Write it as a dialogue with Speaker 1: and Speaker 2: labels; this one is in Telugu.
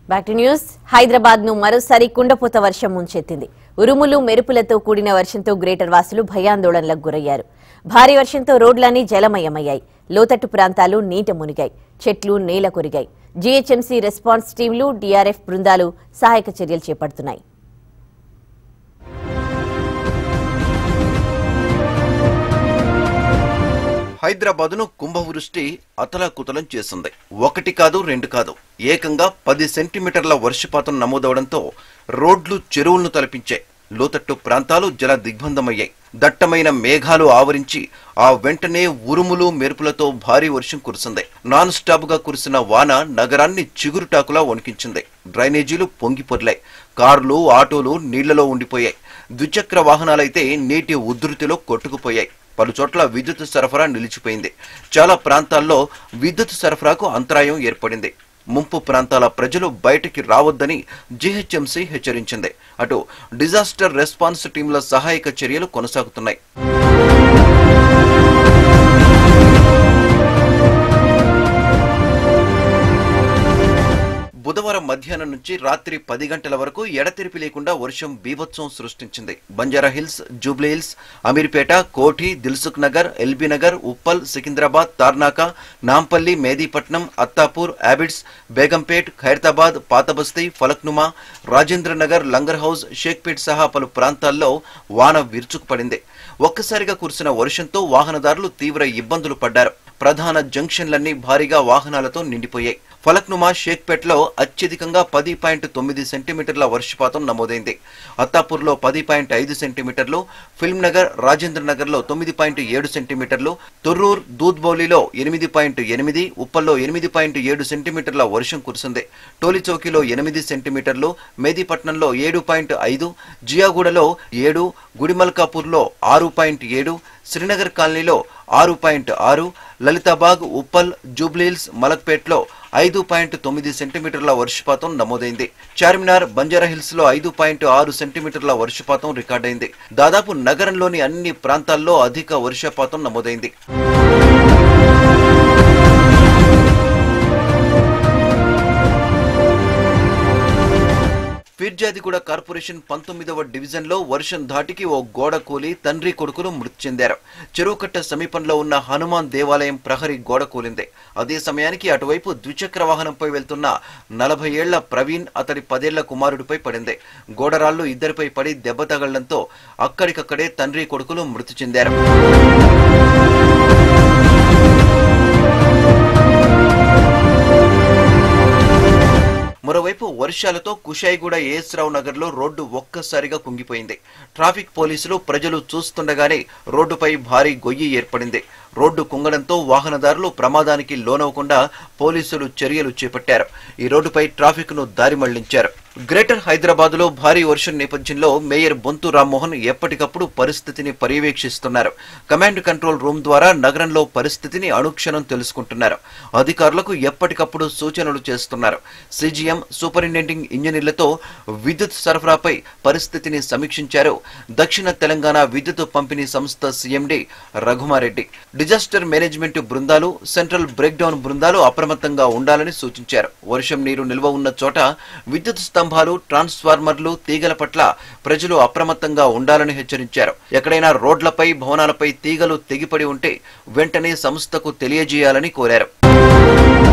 Speaker 1: బ్యాక్ టు న్యూస్ హైదరాబాద్ ను మరోసారి కుండపోత వర్షం ముంచెత్తింది ఉరుములు మెరుపులతో కూడిన వర్షంతో గ్రేటర్ వాసులు భయాందోళనలకు గురయ్యారు భారీ వర్షంతో రోడ్లన్నీ జలమయమయ్యాయి లోతట్టు ప్రాంతాలు నీట మునిగాయి చెట్లు నేల కొరిగాయి జీహెచ్ఎంసీ రెస్పాన్స్ టీంలు డీఆర్ఎఫ్ బృందాలు సహాయక చర్యలు చేపడుతున్నాయి
Speaker 2: హైదరాబాద్ను కుంభవృష్టి అతలాకుతలం చేసింది ఒకటి కాదు రెండు కాదు ఏకంగా పది సెంటీమీటర్ల వర్షపాతం నమోదవడంతో రోడ్లు చెరువులను తలపించాయి లోతట్టు ప్రాంతాలు జల దిగ్బంధమయ్యాయి దట్టమైన మేఘాలు ఆవరించి ఆ వెంటనే ఉరుములు మెరుపులతో భారీ వర్షం కురిసింది నాన్ స్టాప్ గా కురిసిన వాన నగరాన్ని చిగురుటాకులా వణికించింది డ్రైనేజీలు పొంగిపొర్లాయి కార్లు ఆటోలు నీళ్లలో ఉండిపోయాయి ద్విచక్ర వాహనాలైతే నీటి ఉధృతిలో కొట్టుకుపోయాయి పలు చోట్ల విద్యుత్ సరఫరా నిలిచిపోయింది చాలా ప్రాంతాల్లో విద్యుత్ సరఫరాకు అంతరాయం ఏర్పడింది ముంపు ప్రాంతాల ప్రజలు బయటికి రావద్దని జీహెచ్ఎంసీ హెచ్చరించింది అటు డిజాస్టర్ రెస్పాన్స్ టీంల సహాయక చర్యలు కొనసాగుతున్నాయి బుధవారం మధ్యాహ్నం నుంచి రాత్రి పది గంటల వరకు ఎడతెరిపి లేకుండా వర్షం బీభత్సం సృష్టించింది Banjara Hills Jubilee Hills Ameerpet Koti Dilsukh Nagar LB Nagar Uppal Secunderabad Tarnaka Nampally Mehdipatnam Attapur Abids Begumpet Khairatabad Pathabasti Falaknuma Rajendra Nagar Langar House Shaikpet సహా పలు ప్రాంతాల్లో వాన విరుచుకుపడింది ఒక్కసారిగా కురిసిన వర్షంతో వాహనదారులు తీవ్ర ఇబ్బందులు పడ్డారు ప్రధాన జంక్షన్లన్నీ భారీగా వాహనాలతో నిండిపోయాయి ఫలక్నుమా షేక్పేట్లో అత్యధికంగా పది పాయింట్ తొమ్మిది సెంటీమీటర్ల వర్షపాతం నమోదైంది అత్తాపూర్లో పది పాయింట్ ఐదు సెంటీమీటర్లు ఫిల్మ్ నగర్ రాజేంద్ర నగర్లో తొమ్మిది పాయింట్ ఏడు సెంటీమీటర్లు తొర్రూర్ దూద్బౌలిలో ఎనిమిది పాయింట్ ఎనిమిది ఉప్పల్లో ఎనిమిది పాయింట్ ఏడు సెంటీమీటర్ల వర్షం కురిసింది టోలిచౌకీలో ఎనిమిది సెంటీమీటర్లు మేదీపట్నంలో ఏడు పాయింట్ ఐదు జియాగూడలో ఏడు గుడిమల్కాపూర్లో ఆరు పాయింట్ ఏడు శ్రీనగర్ కాలనీలో ఆరు పాయింట్ ఆరు లలితాబాగ్ ఉప్పల్ జూబ్లీహిల్స్ మలక్పేట్లో ఐదు పాయింట్ తొమ్మిది సెంటీమీటర్ల వర్షపాతం నమోదైంది చార్మినార్ బంజారా హిల్స్ లో ఐదు పాయింట్ ఆరు సెంటీమీటర్ల వర్షపాతం రికార్డైంది దాదాపు నగరంలోని అన్ని ప్రాంతాల్లో అధిక వర్షపాతం నమోదైంది ఫిర్జాదిగూడ కార్పొరేషన్ పంతొమ్మిదవ డివిజన్ లో వర్షం ధాటికి ఓ గోడ కూలి తండ్రి కొడుకులు మృతి చెందారు చెరువుకట్ట సమీపంలో ఉన్న హనుమాన్ దేవాలయం ప్రహరీ గోడ కూలింది అదే సమయానికి అటువైపు ద్విచక్ర వాహనంపై వెళ్తున్న నలభై ఏళ్ల ప్రవీణ్ అతడి పదేళ్ల కుమారుడిపై పడింది గోడరాళ్లు ఇద్దరిపై పడి దెబ్బ తగలడంతో అక్కడికక్కడే తండ్రి కొడుకులు మృతి చెందారు మరోవైపు వర్షాలతో కుషాయిగూడ ఏఎస్రావు నగర్ లో రోడ్డు ఒక్కసారిగా కుంగిపోయింది ట్రాఫిక్ పోలీసులు ప్రజలు చూస్తుండగానే రోడ్డుపై భారీ గొయ్యి ఏర్పడింది రోడ్డు కుంగడంతో వాహనదారులు ప్రమాదానికి లోనవకుండా పోలీసులు చర్యలు చేపట్టారు ఈ రోడ్డుపై ట్రాఫిక్ ను దారి మళ్లించారు గ్రేటర్ హైదరాబాద్ లో భారీ వర్షం నేపథ్యంలో మేయర్ బొంతు రామ్మోహన్ ఎప్పటికప్పుడు పరిస్థితిని పర్యవేక్షిస్తున్నారు కమాండ్ కంట్రోల్ రూమ్ ద్వారా నగరంలో పరిస్థితిని అనుక్షణం తెలుసుకుంటున్నారు అధికారులకు ఎప్పటికప్పుడు సూచనలు చేస్తున్నారు సిజిఎం సూపరింటెండింగ్ ఇంజనీర్లతో విద్యుత్ సరఫరాపై పరిస్థితిని సమీక్షించారు దక్షిణ తెలంగాణ విద్యుత్ పంపిణీ సంస్థ సీఎండి రఘుమారెడ్డి డిజాస్టర్ మేనేజ్మెంట్ బృందాలు సెంట్రల్ బ్రేక్ డౌన్ బృందాలు అప్రమత్తంగా ఉండాలని సూచించారు వర్షం నీరు నిల్వ ఉన్న చోట విద్యుత్ స్తంభాలు ట్రాన్స్ఫార్మర్లు తీగల పట్ల ప్రజలు అప్రమత్తంగా ఉండాలని హెచ్చరించారు ఎక్కడైనా రోడ్లపై భవనాలపై తీగలు తెగిపడి ఉంటే వెంటనే సంస్థకు తెలియజేయాలని కోరారు